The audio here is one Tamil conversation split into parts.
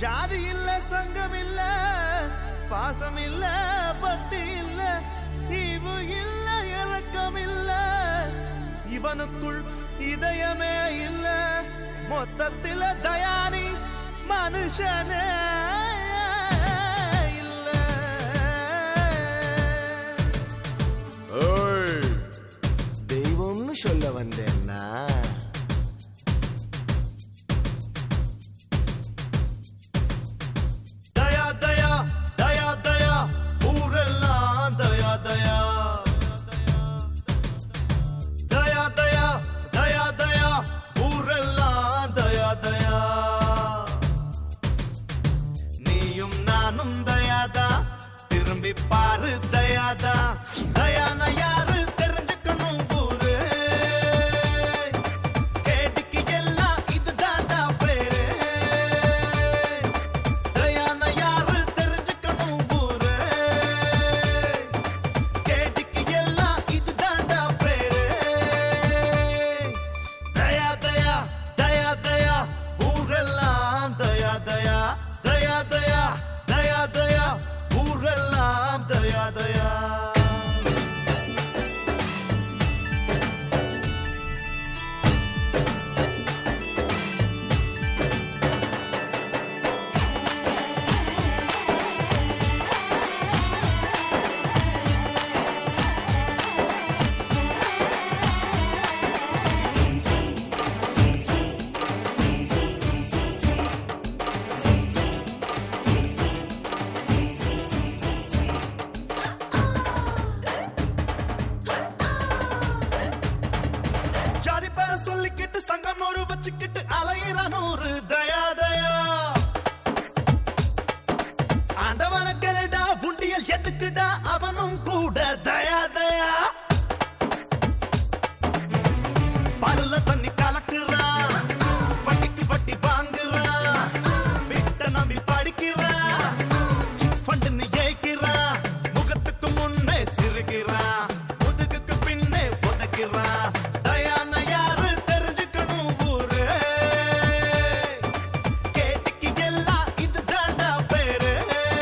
ஜாதி இல்ல சங்கம் இல்ல பாசம் இல்ல பக்தி இல்ல ஈவு இல்ல இறக்கம் இல்ல இவனுக்குள் இதயமே இல்ல மொத்தத்தில தயானி மனுஷனே இல்ல ஏய் தெய்வம்னு சொல்ல வந்தேன்னா தயா தயா தயா தயா ஊரெல்லாம் தயா தயா தயா தயா தயா தயா ஊரெல்லாம் தயா தயா நீயும் நானும் தயாதா திரும்பி பாரு தயாதா தயானா யாரு தெரிஞ்சுக்கணும் ஊரு கேட்டுக்கு எல்லாம் இதுதான்டா பேரு தயானா யாரு தெரிஞ்சுக்கணும் ஊரு கேட்டுக்கு எல்லாம் இதுதான்டா பேரு தயா தயா தயா தயா ஊரெல்லாம் தயா தயா தயா தயா தயா தயா ஊரெல்லாம் தயா தயா ஜாதி பேர சொல்லிக்கிட்டு சங்கம் நூறு வச்சுக்கிட்டு அலையிற நூறு தயா தயா ஆண்டவன கேளுடா உண்டியல் எதுக்குடா அவனும் கூட தயா தயா பல்ல தண்ணி கலக்குறான் வட்டிக்கு வட்டி வாங்குறான் விட்ட நம்பி படிக்கிறான் ஃபண்டுன்னு ஏய்க்கிறான் முகத்துக்கு முன்னே சிரிக்கிறான் முதுகுக்கு பின்னே உதைக்கிறான் தயான யாரு தெரிஞ்சுக்கணும் ஊரு கேட்டுக்கு எல்லாம் இது தாண்டா பேரு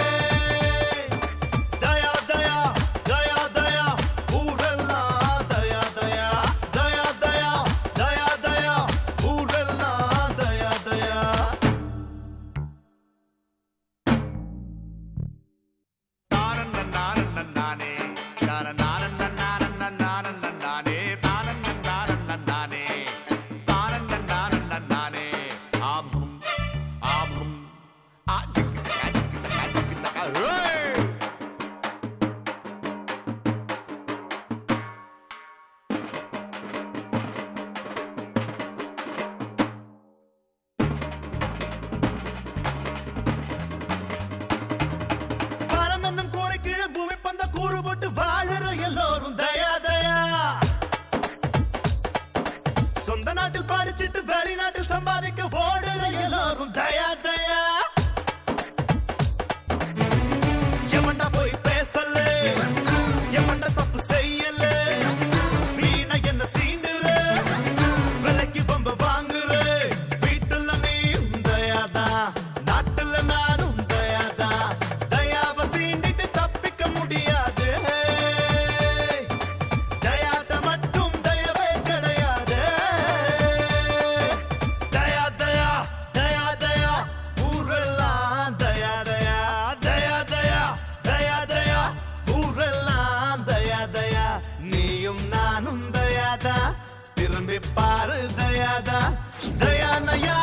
தயா தயா தயா தயா ஊரெல்லாம் தயா தயா தயா தயா தயா தயா ஊரெல்லாம் தயா தயா நானே நானே நானே தானே தானே ஆபும் ஆபும் ஆ ஜிக்கு ஜக்கா ஜிக்கு ஜக்கா ஜிக்கு ஜக்கா ஏய் வானம் என்னும் கூரை கீழே பூமி பந்த கூறு போட்டு வாழுற எல்லோரும் தயா தயா சொந்த நாட்டில் படிச்சிட்டு வெளிநாட்டில் சம்பாதிக்க ஓடுற எல்லோரும் தயா தயா எவன்டா போய் பேசல எவன்டா தப்பு செய்யல வீணா என்ன சீண்டுற விலைக்கு பம்ப வாங்குற வீட்டுல நீயும் தயாதா நாட்டுல நானும் தயாதா தயாவ சீண்டிட்டு தப்பிக்க முடியாது தயாத மட்டும் தயவே கிடையாது தயா தயா தயா தயா ஊரெல்லாம் தயா தயா தயா தயா தயா தயா ஊரெல்லாம் தயா தயா நீயும் நானும் தயாதா திரும்பி பாரு தயாதா தயானயா